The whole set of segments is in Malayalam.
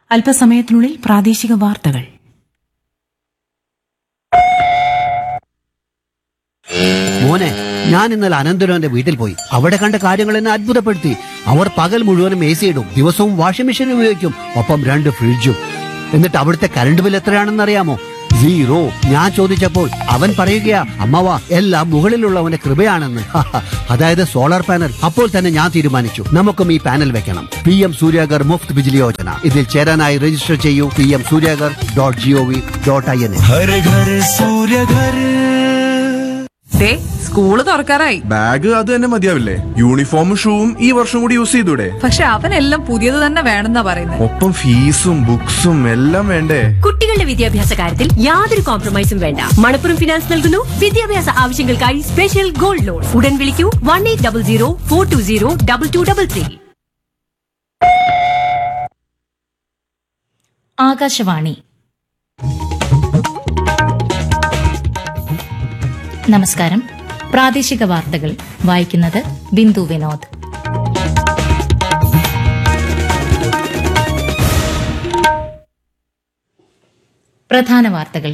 അല്പസമയത്തിനുള്ളിൽ പ്രാദേശിക വാർത്തകൾ മോനെ ഞാൻ ഇന്നലെ അനന്തരവന്റെ വീട്ടിൽ പോയി അവിടെ കണ്ട കാര്യങ്ങൾ എന്നെ അത്ഭുതപ്പെടുത്തി അവർ പകൽ മുഴുവനും എ സി ഇടും ദിവസവും വാഷിംഗ് മെഷീൻ ഉപയോഗിക്കും ഒപ്പം രണ്ട് ഫ്രിഡ്ജും എന്നിട്ട് അവിടുത്തെ കറണ്ട് ബിൽ എത്രയാണെന്ന് അറിയാമോ സീറോ ഞാൻ ചോദിച്ചപ്പോൾ അവൻ പറയുകയാ അമ്മവാ എല്ലാം മുകളിലുള്ളവന്റെ കൃപയാണെന്ന് അതായത് സോളാർ പാനൽ അപ്പോൾ തന്നെ ഞാൻ തീരുമാനിച്ചു നമുക്കും ഈ പാനൽ വെക്കണം പി എം സൂര്യാഗർ മുഫ്ത് ബിജിലി യോജന ഇതിൽ ചേരാനായി രജിസ്റ്റർ ചെയ്യൂ P M Suryaghar dot G O V dot I N എ ഹര ഘര സൂര്യ ഘര ദേ സ്കൂള് തുറക്കാറായി ബാഗ് അത് തന്നെ മതിയാവില്ലേ യൂണിഫോമും ഷൂവും ഈ വർഷം കൂടി യൂസ് ചെയ്തൂടെ പക്ഷെ അവനെല്ലാം പുതിയത് തന്നെ വേണമെന്നാ പറയുന്നത് ഒപ്പം ഫീസും ബുക്സും എല്ലാം വേണ്ടേ കുട്ടികളുടെ വിദ്യാഭ്യാസ കാര്യത്തിൽ യാതൊരു കോംപ്രമൈസും വേണ്ട മണപ്പുറം ഫിനാൻസ് നൽകുന്നു വിദ്യാഭ്യാസ ആവശ്യങ്ങൾക്കായി സ്പെഷ്യൽ ഗോൾഡ് ലോൺ ഉടൻ വിളിക്കൂ one eight double zero four two zero double two double three Akashvani നമസ്കാരം പ്രാദേശിക വാർത്തകൾ വായിക്കുന്നത് ബിന്ദു വിനോദ് പ്രധാന വാർത്തകൾ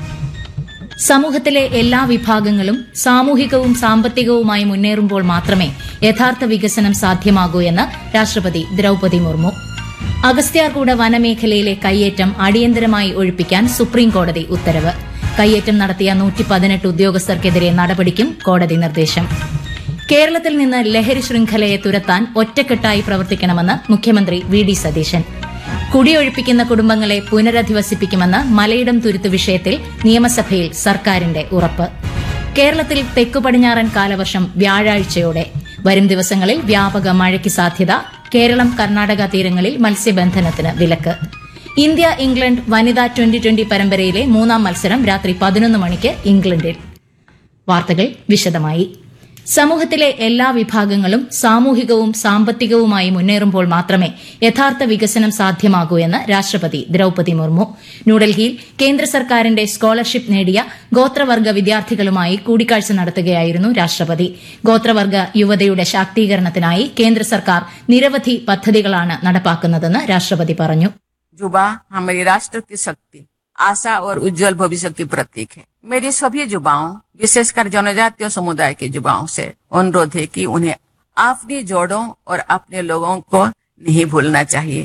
സമൂഹത്തിലെ എല്ലാ വിഭാഗങ്ങളും സാമൂഹികവും സാമ്പത്തികവുമായി മുന്നേറുമ്പോൾ മാത്രമേ യഥാർത്ഥ വികസനം സാധ്യമാകൂ എന്ന് രാഷ്ട്രപതി ദ്രൌപതി മുർമു അഗസ്ത്യാർകൂട വനമേഖലയിലെ കയ്യേറ്റം അടിയന്തരമായി ഒഴിപ്പിക്കാൻ സുപ്രീം കോടതി ഉത്തരവ് കയ്യേറ്റം നടത്തിയ നൂറ്റി പതിനെട്ട് ഉദ്യോഗസ്ഥർക്കെതിരെ നടപടിക്കും കോടതി നിർദ്ദേശം കേരളത്തിൽ നിന്ന് ലഹരി ശൃംഖലയെ തുരത്താൻ ഒറ്റക്കെട്ടായി പ്രവർത്തിക്കണമെന്ന് മുഖ്യമന്ത്രി വി ഡി സതീശൻ കുടിയൊഴിപ്പിക്കുന്ന കുടുംബങ്ങളെ പുനരധിവസിപ്പിക്കുമെന്ന് മലയിടം തുരുത്ത് വിഷയത്തിൽ നിയമസഭയിൽ സർക്കാരിന്റെ ഉറപ്പ് കേരളത്തിൽ തെക്കു പടിഞ്ഞാറൻ കാലവർഷം വ്യാഴാഴ്ചയോടെ വരും ദിവസങ്ങളിൽ വ്യാപക മഴയ്ക്ക് സാധ്യത കേരളം കർണാടക തീരങ്ങളിൽ മത്സ്യബന്ധനത്തിന് വിലക്ക് ഇന്ത്യ ഇംഗ്ലണ്ട് വനിതാ ട്വന്റി ട്വന്റി പരമ്പരയിലെ മൂന്നാം മത്സരം രാത്രി പതിനൊന്ന് മണിക്ക് ഇംഗ്ലണ്ടിൽ വാർത്തകൾ വിശദമായി സമൂഹത്തിലെ എല്ലാ വിഭാഗങ്ങളും സാമൂഹികവും സാമ്പത്തികവുമായി മുന്നേറുമ്പോൾ മാത്രമേ യഥാർത്ഥ വികസനം സാധ്യമാകൂ എന്ന് രാഷ്ട്രപതി ദ്രൌപതി മുർമു ന്യൂഡൽഹിയിൽ കേന്ദ്ര സർക്കാരിന്റെ സ്കോളർഷിപ്പ് നേടിയ ഗോത്രവർഗ വിദ്യാർത്ഥികളുമായി കൂടിക്കാഴ്ച നടത്തുകയായിരുന്നു രാഷ്ട്രപതി ഗോത്രവർഗ യുവതയുടെ ശാക്തീകരണത്തിനായി കേന്ദ്ര സർക്കാർ നിരവധി പദ്ധതികളാണ് നടപ്പാക്കുന്നതെന്ന് രാഷ്ട്രപതി പറഞ്ഞു युवा हमारी राष्ट्र की शक्ति आशा और उज्जवल भविष्य की प्रतीक है मेरी सभी युवाओं विशेषकर जनजातीय समुदाय के युवाओं से अनुरोध है कि उन्हें अपनी जोड़ों और अपने लोगों को नहीं भूलना चाहिए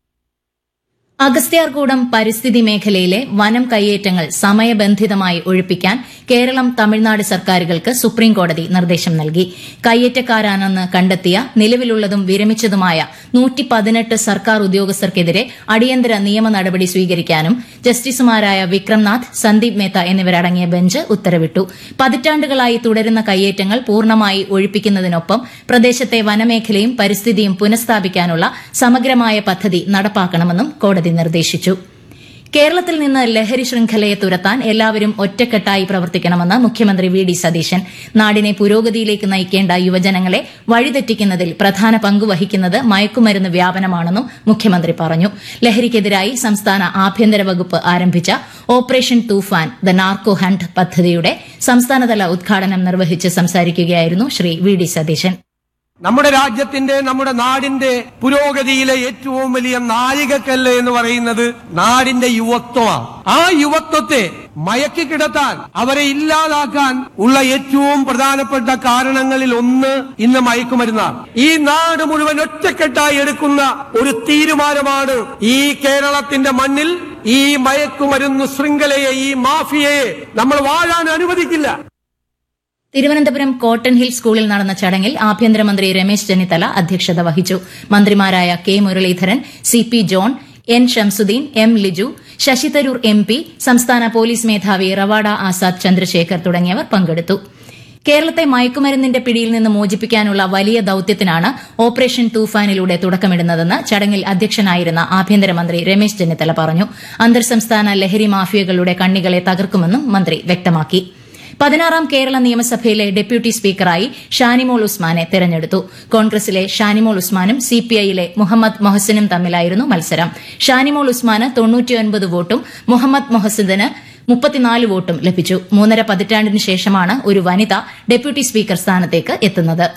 അഗസ്ത്യാർകൂടം പരിസ്ഥിതി മേഖലയിലെ വനം കയ്യേറ്റങ്ങൾ സമയബന്ധിതമായി ഒഴിപ്പിക്കാൻ കേരളം തമിഴ്നാട് സർക്കാരുകൾക്ക് സുപ്രീംകോടതി നിർദ്ദേശം നൽകി കയ്യേറ്റക്കാരാണെന്ന് കണ്ടെത്തിയ നിലവിലുള്ളതും വിരമിച്ചതുമായ നൂറ്റി പതിനെട്ട് സർക്കാർ ഉദ്യോഗസ്ഥർക്കെതിരെ അടിയന്തര നിയമ നടപടി സ്വീകരിക്കാനും ജസ്റ്റിസുമാരായ വിക്രംനാഥ് സന്ദീപ് മേത്ത എന്നിവരടങ്ങിയ ബെഞ്ച് ഉത്തരവിട്ടു പതിറ്റാണ്ടുകളായി തുടരുന്ന കയ്യേറ്റങ്ങൾ പൂർണ്ണമായി ഒഴിപ്പിക്കുന്നതിനൊപ്പം പ്രദേശത്തെ വനമേഖലയും പരിസ്ഥിതിയും പുനഃസ്ഥാപിക്കാനുള്ള സമഗ്രമായ പദ്ധതി നടപ്പാക്കണമെന്നും കോടതി നിർദ്ദേശിച്ചു കേരളത്തിൽ നിന്ന് ലഹരി ശൃംഖലയെ തുരത്താൻ എല്ലാവരും ഒറ്റക്കെട്ടായി പ്രവർത്തിക്കണമെന്ന് മുഖ്യമന്ത്രി വി ഡി സതീശൻ നാടിനെ പുരോഗതിയിലേക്ക് നയിക്കേണ്ട യുവജനങ്ങളെ വഴിതെറ്റിക്കുന്നതിൽ പ്രധാന പങ്കുവഹിക്കുന്നത് മയക്കുമരുന്ന് വ്യാപനമാണെന്നും മുഖ്യമന്ത്രി പറഞ്ഞു ലഹരിക്കെതിരായി സംസ്ഥാന ആഭ്യന്തര വകുപ്പ് ആരംഭിച്ച operation Toofan the narco hunt പദ്ധതിയുടെ സംസ്ഥാനതല ഉദ്ഘാടനം നിർവഹിച്ച് സംസാരിക്കുകയായിരുന്നു ശ്രീ വി ഡി സതീശൻ നമ്മുടെ രാജ്യത്തിന്റെ നമ്മുടെ നാടിന്റെ പുരോഗതിയിലെ ഏറ്റവും വലിയ നാഴികക്കല്ല് എന്ന് പറയുന്നത് നാടിന്റെ യുവത്വമാണ് ആ യുവത്വത്തെ മയക്കി കിടത്താൻ അവരെ ഇല്ലാതാക്കാൻ ഉള്ള ഏറ്റവും പ്രധാനപ്പെട്ട കാരണങ്ങളിൽ ഒന്ന് ഇന്ന് മയക്കുമരുന്നാണ് ഈ നാട് മുഴുവൻ ഒറ്റക്കെട്ടായി എടുക്കുന്ന ഒരു തീരുമാനമാണ് ഈ കേരളത്തിന്റെ മണ്ണിൽ ഈ മയക്കുമരുന്ന് ശൃംഖലയെ ഈ മാഫിയയെ നമ്മൾ വാഴാൻ അനുവദിക്കില്ല തിരുവനന്തപുരം കോട്ടൺ ഹിൽ സ്കൂളിൽ നടന്ന ചടങ്ങിൽ ആഭ്യന്തരമന്ത്രി രമേശ് ചെന്നിത്തല അധ്യക്ഷത വഹിച്ചു മന്ത്രിമാരായ K Muraleedharan C P John N Shamsuddin M Liju Shashi Tharoor M P സംസ്ഥാന പോലീസ് മേധാവി റവാഡ ആസാദ് ചന്ദ്രശേഖർ തുടങ്ങിയവർ പങ്കെടുത്തു കേരളത്തെ മയക്കുമരുന്നിന്റെ പിടിയിൽ നിന്ന് മോചിപ്പിക്കാനുള്ള വലിയ ദൌത്യത്തിനാണ് ഓപ്പറേഷൻ തൂഫാനിലൂടെ തുടക്കമിടുന്നതെന്ന് ചടങ്ങിൽ അധ്യക്ഷനായിരുന്ന ആഭ്യന്തരമന്ത്രി രമേശ് ചെന്നിത്തല പറഞ്ഞു അന്തർ സംസ്ഥാന ലഹരി മാഫിയകളുടെ കണ്ണികളെ തകർക്കുമെന്നും മന്ത്രി വ്യക്തമാക്കി പതിനാറാം കേരള നിയമസഭയിലെ ഡെപ്യൂട്ടി സ്പീക്കറായി ഷാനിമോൾ ഉസ്മാനെ തെരഞ്ഞെടുത്തു കോൺഗ്രസിലെ ഷാനിമോൾ ഉസ്മാനും സിപിഐയിലെ മുഹമ്മദ് മൊഹസിനും തമ്മിലായിരുന്നു മത്സരം ഷാനിമോൾ ഉസ്മാന് തൊണ്ണൂറ്റിയൊൻപത് വോട്ടും മുഹമ്മദ് മൊഹസിദിന് മുപ്പത്തിനാല് വോട്ടും ലഭിച്ചു മൂന്നര പതിറ്റാണ്ടിന് ശേഷമാണ് ഒരു വനിത ഡെപ്യൂട്ടി സ്പീക്കർ സ്ഥാനത്തേക്ക് എത്തുന്നത്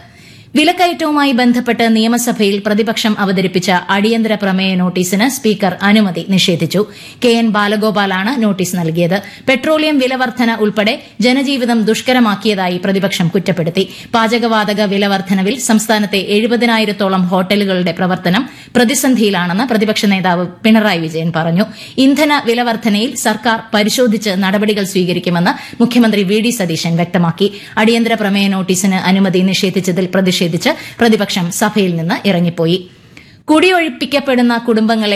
വിലക്കയറ്റവുമായി ബന്ധപ്പെട്ട് നിയമസഭയിൽ പ്രതിപക്ഷം അവതരിപ്പിച്ച അടിയന്തര പ്രമേയ നോട്ടീസിന് സ്പീക്കർ അനുമതി നിഷേധിച്ചു കെ എൻ ബാലഗോപാലാണ് നോട്ടീസ് നൽകിയത് പെട്രോളിയം വിലവർധന ഉൾപ്പെടെ ജനജീവിതം ദുഷ്കരമാക്കിയതായി പ്രതിപക്ഷം കുറ്റപ്പെടുത്തി പാചകവാതക വിലവർധനവിൽ സംസ്ഥാനത്തെ എഴുപതിനായിരത്തോളം ഹോട്ടലുകളുടെ പ്രവർത്തനം പ്രതിസന്ധിയിലാണെന്ന് പ്രതിപക്ഷ നേതാവ് പിണറായി വിജയൻ പറഞ്ഞു ഇന്ധന വിലവർധനയിൽ സർക്കാർ പരിശോധിച്ച് നടപടികൾ സ്വീകരിക്കുമെന്ന് മുഖ്യമന്ത്രി വി ഡി സതീശൻ വ്യക്തമാക്കി അടിയന്തര പ്രമേയ നോട്ടീസിന് അനുമതി നിഷേധിച്ചതിൽ പ്രതിഷേധിച്ച് പ്രതിപക്ഷം സഭയിൽ നിന്ന് ഇറങ്ങിപ്പോയി കുടിയൊഴിപ്പിക്കപ്പെടുന്ന കുടുംബങ്ങളെ